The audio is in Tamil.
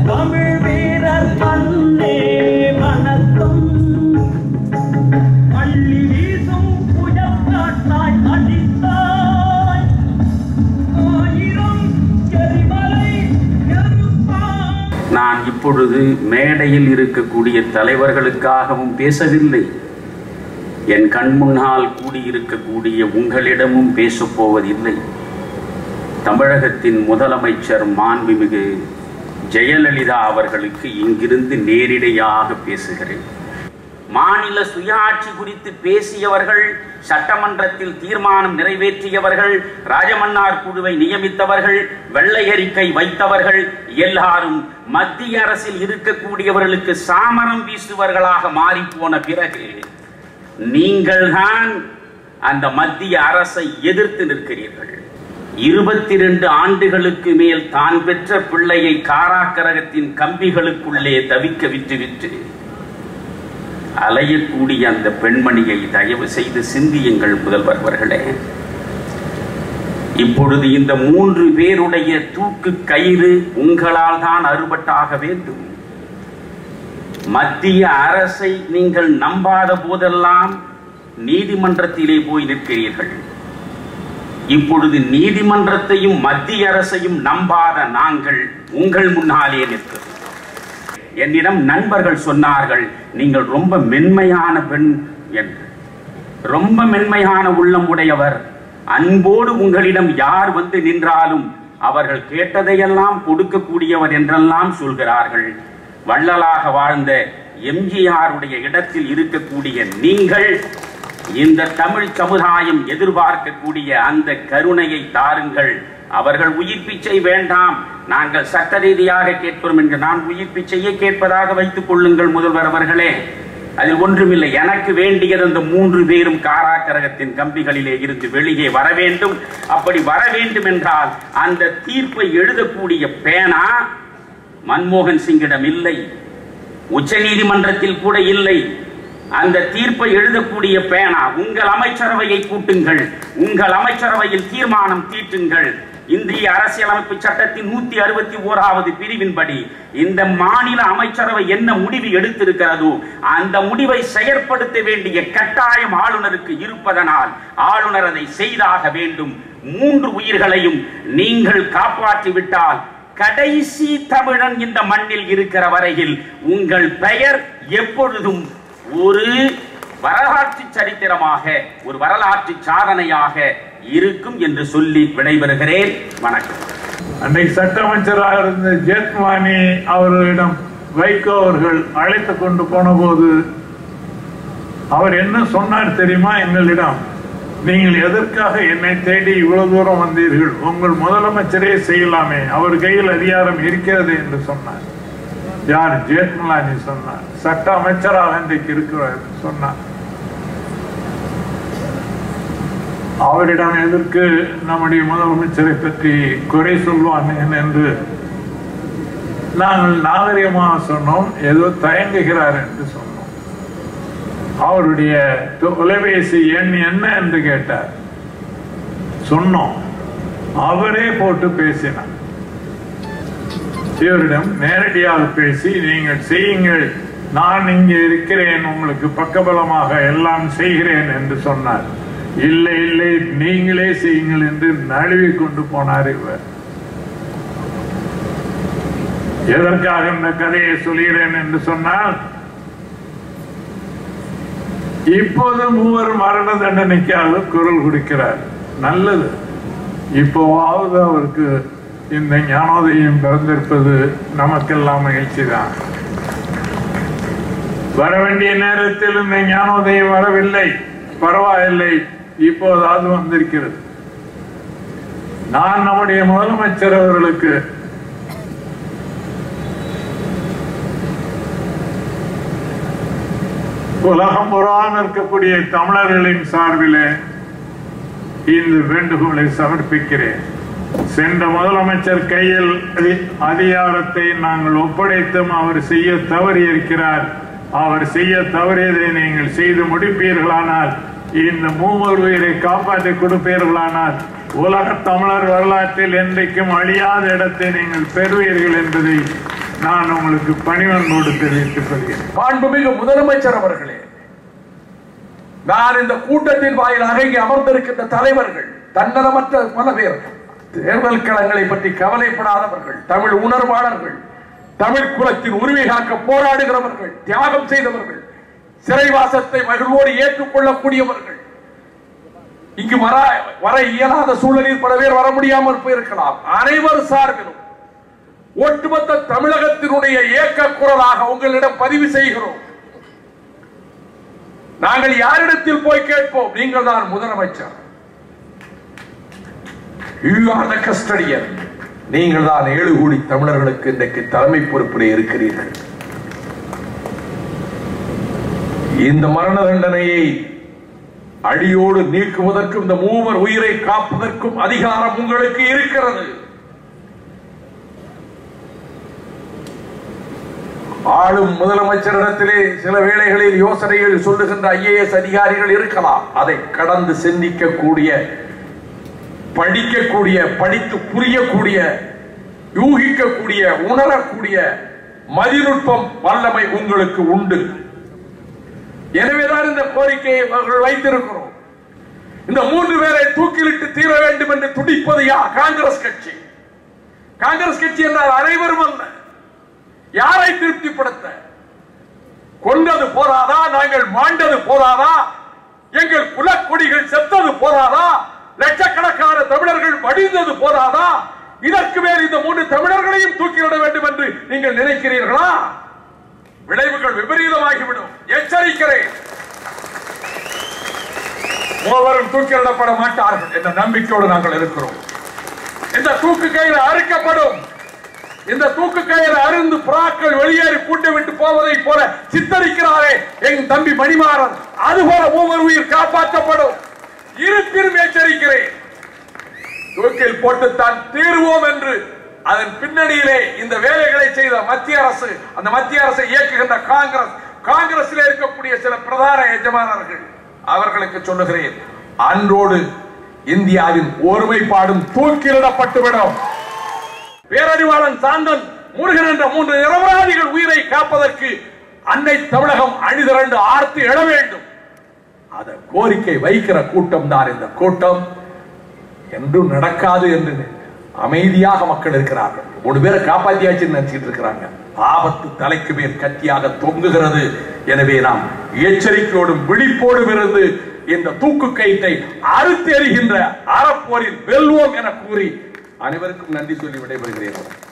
தமிழ் வீரர் மண்ணே வணக்கம் பள்ளி வீசும் புயல் காட்டாய் அடித்தாய் ஆயிரம் எரிமலை நெருப்பாய் நான் இப்பொழுது மேடையில் இருக்கக்கூடிய தலைவர்களுக்காகவும் பேசவில்லை என் கண் முன்னால் கூடியிருக்கக்கூடிய உங்களிடமும் பேசப் போவதில்லை தமிழகத்தின் முதலமைச்சர் மாண்புமிகு ஜெயலலிதா அவர்களுக்கு இங்கிருந்து நேரிடையாக பேசுகிறேன் மாநில சுயாட்சி குறித்து பேசியவர்கள் சட்டமன்றத்தில் தீர்மானம் நிறைவேற்றியவர்கள் ராஜமன்னார் குழுவை நியமித்தவர்கள் வெள்ளை அறிக்கை வைத்தவர்கள் எல்லாரும் மத்திய அரசில் இருக்கக்கூடியவர்களுக்கு சாமரம் வீசுவர்களாக மாறிப்போன பிறகு நீங்கள்தான் அந்த மத்திய அரசை எதிர்த்து நிற்கிறீர்கள் இருபத்தி ரெண்டு ஆண்டுகளுக்கு மேல் தான் பெற்ற பிள்ளையை காராக்கரகத்தின் கம்பிகளுக்குள்ளே தவிக்க விட்டுவிட்டு அலையக்கூடிய அந்த பெண்மணியை தயவு செய்து சிந்தியுங்கள் முதல்வர் அவர்களே இப்பொழுது இந்த மூன்று பேருடைய தூக்கு கயிறு உங்களால் தான் அறுபட்டாக வேண்டும் மத்திய அரசை நீங்கள் நம்பாத போதெல்லாம் நீதிமன்றத்திலே போய் நிற்கிறீர்கள் இப்பொழுது நீதிமன்றத்தையும் மத்திய அரசையும் நம்பாத நாங்கள் உங்கள் முன்னாலே நிற்கிறோம் என்னிடம் நண்பர்கள் சொன்னார்கள் நீங்கள் ரொம்ப மென்மையான பெண் என்று ரொம்ப மென்மையான உள்ளம் உடையவர் அன்போடு உங்களிடம் யார் வந்து நின்றாலும் அவர்கள் கேட்டதையெல்லாம் கொடுக்கக்கூடியவர் என்றெல்லாம் சொல்கிறார்கள் வள்ளலாக வாழ்ந்த எம்ஜிஆருடைய இடத்தில் இருக்கக்கூடிய நீங்கள் இந்த தமிழ் சமுதாயம் எதிர்பார்க்கக்கூடிய அந்த கருணையை தாருங்கள் அவர்கள் உயிர் பிச்சை வேண்டாம் நாங்கள் சட்ட ரீதியாக கேட்கிறோம் என்று நான் உயிர் பிச்சையை கேட்பதாக வைத்துக் கொள்ளுங்கள் முதல்வர் அவர்களே அதில் ஒன்றுமில்லை எனக்கு வேண்டியது அந்த மூன்று பேரும் காராக்கரகத்தின் கம்பிகளிலே இருந்து வெளியே வர வேண்டும் அப்படி வர வேண்டும் என்றால் அந்த தீர்ப்பை எழுதக்கூடிய பேனா மன்மோகன் சிங்கிடம் இல்லை உச்ச நீதிமன்றத்தில் கூட இல்லை அந்த தீர்ப்பை எழுதக்கூடிய பேனா உங்கள் அமைச்சரவையை கூட்டுங்கள் உங்கள் அமைச்சரவையில் தீர்மானம் தீட்டுங்கள் இந்திய அரசியலமைப்பு சட்டத்தின் நூத்தி அறுபத்தி ஓராவது பிரிவின்படி இந்த மாநில அமைச்சரவை என்ன முடிவு எடுத்திருக்கிறதோ அந்த முடிவை செயற்படுத்த வேண்டிய கட்டாயம் ஆளுநருக்கு இருப்பதனால் ஆளுநர் அதை செய்தாக வேண்டும் மூன்று உயிர்களையும் நீங்கள் காப்பாற்றி விட்டால் கடைசி தமிழன் இந்த மண்ணில் இருக்கிற வரையில் உங்கள் பெயர் எப்பொழுதும் ஒரு வரலாற்று சரித்திரமாக ஒரு வரலாற்று சாதனையாக இருக்கும் என்று சொல்லி விடைபெறுகிறேன் வணக்கம் அன்னைக்கு சட்ட அமைச்சராக இருந்த ஜேத்மானி அவர்களிடம் வைகோ அவர்கள் அழைத்து கொண்டு போன போது அவர் என்ன சொன்னார் தெரியுமா எங்களிடம் நீங்கள் எதற்காக என்னை தேடி இவ்வளவு தூரம் வந்தீர்கள் உங்கள் முதலமைச்சரே செய்யலாமே அவர் கையில் அதிகாரம் இருக்கிறது என்று சொன்னார் யார் ஜேத்மலானி சொன்னார் சட்ட அமைச்சராக இன்றைக்கு இருக்கிறார் சொன்னார் அவரிடம் எதற்கு நம்முடைய முதலமைச்சரை பற்றி குறை சொல்வான் என்று நாங்கள் நாகரிகமாக சொன்னோம் ஏதோ தயங்குகிறார் என்று சொன்னோம் அவருடைய தொலைபேசி எண் என்ன என்று கேட்டார் சொன்னோம் அவரே போட்டு பேசினார் இவரிடம் நேரடியாக பேசி நீங்கள் செய்யுங்கள் நான் இங்கே இருக்கிறேன் உங்களுக்கு பக்கபலமாக எல்லாம் செய்கிறேன் என்று சொன்னார் இல்லை இல்லை நீங்களே செய்யுங்கள் என்று நழுவி கொண்டு போனார் இவர் எதற்காக இந்த கதையை சொல்கிறேன் என்று சொன்னால் இப்போது மூவர் மரண தண்டனைக்காக குரல் கொடுக்கிறார் நல்லது இப்போவாவது அவருக்கு இந்த ஞானோதயம் பிறந்திருப்பது நமக்கெல்லாம் மகிழ்ச்சி தான் வர வேண்டிய நேரத்தில் இந்த ஞானோதயம் வரவில்லை பரவாயில்லை இப்போதாவது வந்திருக்கிறது நான் நம்முடைய முதலமைச்சர் அவர்களுக்கு உலகம் புறான் இருக்கக்கூடிய தமிழர்களின் சார்பிலே இந்த வேண்டுகோளை சமர்ப்பிக்கிறேன் சென்ற முதலமைச்சர் கையில் அதி- அதிகாரத்தை நாங்கள் ஒப்படைத்தும் அவர் செய்ய தவறி இருக்கிறார் அவர் செய்ய தவறியதை நீங்கள் செய்து முடிப்பீர்களானால் இந்த மூவர் உயிரை காப்பாற்றி கொடுப்பீர்களானால் உலக தமிழர் வரலாற்றில் என்றைக்கும் அழியாத இடத்தை நீங்கள் பெறுவீர்கள் என்பதை நான் உங்களுக்கு பணிவன்போடு தெரிவித்துக் கொள்கிறேன் மாண்புமிகு முதலமைச்சர் அவர்களே நான் இந்த கூட்டத்தின் வாயிலாக இங்கே அமர்ந்திருக்கின்ற தலைவர்கள் தன்னலமற்ற பல பேர் தேர்தல் களங்களை பற்றி கவலைப்படாதவர்கள் தமிழ் உணர்வாளர்கள் தமிழ் குலத்தின் உரிமை காக்க போராடுகிறவர்கள் தியாகம் செய்தவர்கள் சிறைவாசத்தை மகிழ்வோடு ஏற்றுக்கொள்ளக்கூடியவர்கள் இங்கு வர வர இயலாத சூழலில் பல பேர் வர முடியாமல் போயிருக்கலாம் அனைவர் சார்பிலும் ஒட்டுமொத்த தமிழகத்தினுடைய இயக்க குரலாக உங்களிடம் பதிவு செய்கிறோம் நாங்கள் யாரிடத்தில் போய் கேட்போம் நீங்கள் தான் முதலமைச்சர் You are the custodian. நீங்கள் தான் ஏழு கோடி தமிழர்களுக்கு இன்றைக்கு தலைமை பொறுப்பிலே இருக்கிறீர்கள் இந்த மரண தண்டனையை அடியோடு நீக்குவதற்கும் இந்த மூவர் உயிரை காப்பதற்கும் அதிகாரம் உங்களுக்கு இருக்கிறது ஆளும் முதலமைச்சரிடத்திலே சில வேளைகளில் யோசனைகள் சொல்லுகின்ற ஐஏஎஸ் அதிகாரிகள் இருக்கலாம் அதை கடந்து சிந்திக்கக்கூடிய படிக்கக்கூடிய படித்து புரியக்கூடிய யூகிக்கக்கூடிய உணரக்கூடிய மதிநுட்பம் வல்லமை உங்களுக்கு உண்டு எனவேதான் இந்த கோரிக்கையை அவர்கள் வைத்திருக்கிறோம் இந்த மூன்று பேரை தூக்கிலிட்டு தீர வேண்டும் என்று துடிப்பது யார் காங்கிரஸ் கட்சி காங்கிரஸ் கட்சி என்றால் அனைவரும் அல்ல யாரை திருப்திப்படுத்த கொண்டது போதாதா நாங்கள் மாண்டது போதாதா எங்கள் குலக்கொடிகள் செத்தது போதாதா லட்சக்கணக்கான தமிழர்கள் மடிந்தது போதாதா இதற்கு மேல் இந்த மூன்று தமிழர்களையும் தூக்கிவிட வேண்டும் என்று நீங்கள் நினைக்கிறீர்களா விளைவுகள் விபரீதமாகிவிடும் எச்சரிக்கிறேன் மூவரும் தூக்கிலிடப்பட மாட்டார்கள் என்ற நம்பிக்கையோடு நாங்கள் இருக்கிறோம் இந்த தூக்கு கயிறு அறுக்கப்படும் இந்த தூக்கு கயிறு அருந்து புறாக்கள் வெளியேறி கூட்டு விட்டு போவதை போல சித்தரிக்கிறாரே என் தம்பி மணிமாறன் அதுபோல மூவர் உயிர் காப்பாற்றப்படும் இருப்பினும் எச்சரிக்கிறேன் தூக்கில் போட்டுத்தான் தீர்வோம் என்று அதன் பின்னணியிலே இந்த வேலைகளை செய்த மத்திய அரசு அந்த மத்திய அரசை இயக்குகின்ற காங்கிரஸ் காங்கிரஸில் இருக்கக்கூடிய சில பிரதான எஜமானர்கள் அவர்களுக்கு சொல்லுகிறேன் அன்றோடு இந்தியாவின் ஒருமைப்பாடும் தூக்கிலிடப்பட்டுவிடும் பேரறிவாளன் சாந்தன் முருகன் என்ற மூன்று நிரபராதிகள் உயிரை காப்பதற்கு அன்னை தமிழகம் அணிதிரண்டு ஆர்த்து எழ வேண்டும் அத கோரிக்கை வைக்கிற கூட்டம் தான் இந்த கூட்டம் என்றும் நடக்காது என்று அமைதியாக மக்கள் இருக்கிறார்கள் மூணு பேரை காப்பாத்தியாச்சுன்னு நினைச்சிட்டு இருக்கிறாங்க ஆபத்து தலைக்கு மேல் கத்தியாக தொங்குகிறது எனவே நாம் எச்சரிக்கையோடும் விழிப்போடும் இருந்து இந்த தூக்கு கயிற்றை அறுத்து எறிகின்ற அறப்போரில் வெல்வோம் என கூறி அனைவருக்கும் நன்றி சொல்லி விடைபெறுகிறேன்